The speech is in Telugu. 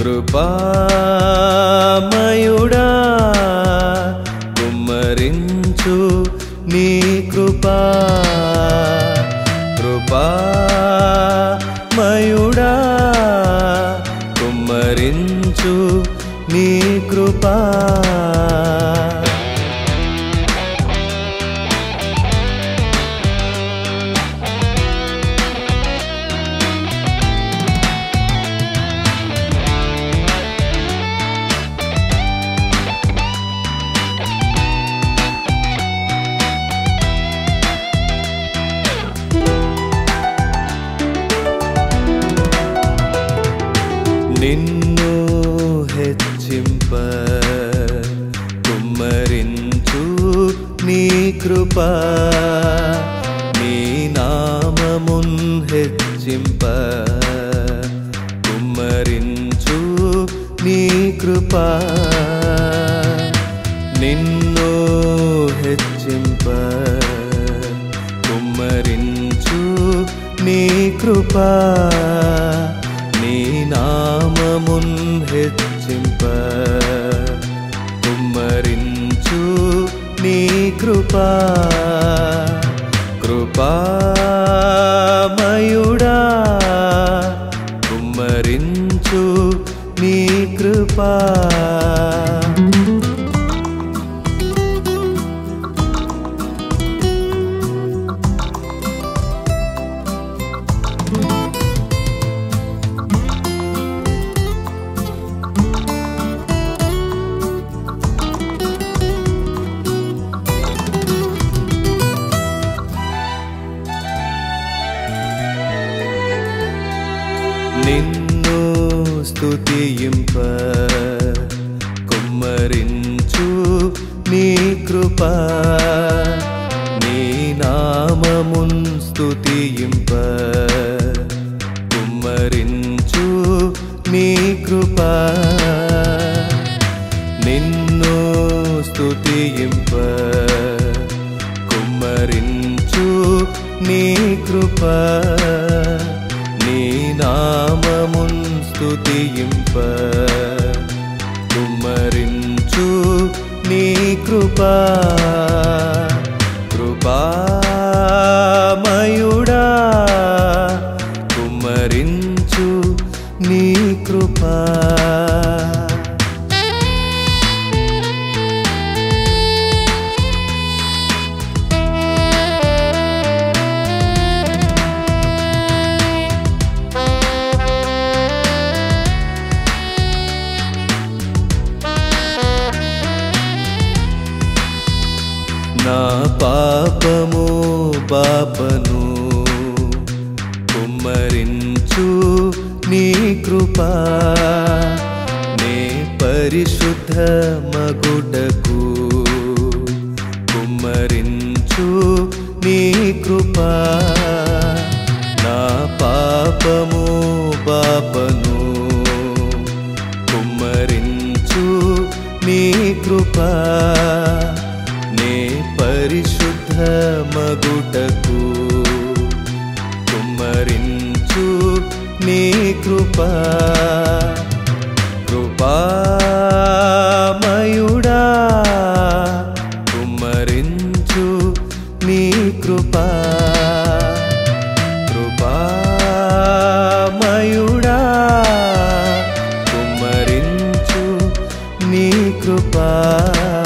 కృపామయుడా కుమ్మరించు నీ కృపా కృపామయుడా కుమ్మరించు నీ కృపా నిన్ను హెచ్చింప కుమ్మరించు నీ కృప నీ నామమున్ హెచ్చింప కుమ్మరించు నీ కృప నిన్ను హెచ్చింప కుమ్మరించు నీ కృప నీ నామమున్ హెచ్చింప కుమ్మరించు నీ కృప కృపామయుడా కుమ్మరించు నీ కృపా నిన్ను స్తుతింప కుమ్మరించు నీ కృప నీ నామమున్ స్తుతింప కుమ్మరించు నీ కృప నిన్ను స్తుతింప కుమ్మరించు నీ కృప నీ నామమున్ స్తుతింప కుమ్మరించు నీ కృప కృపామయుడా కుమ్మరించు నీ కృప నా పాపము పాపను కుమ్మరించు నీ కృపా నే పరిశుద్ధ మగుడకు కుమ్మరించు నీ కృపా నా పాపము పాపను కుమ్మరించు నీ కృపా నే పరిశుద్ధ మగుటకు కుమ్మరించు నీ కృపా కృపామయుడా కుమ్మరించు నీ కృపా కృపామయుడా కుమ్మరించు నీ కృపా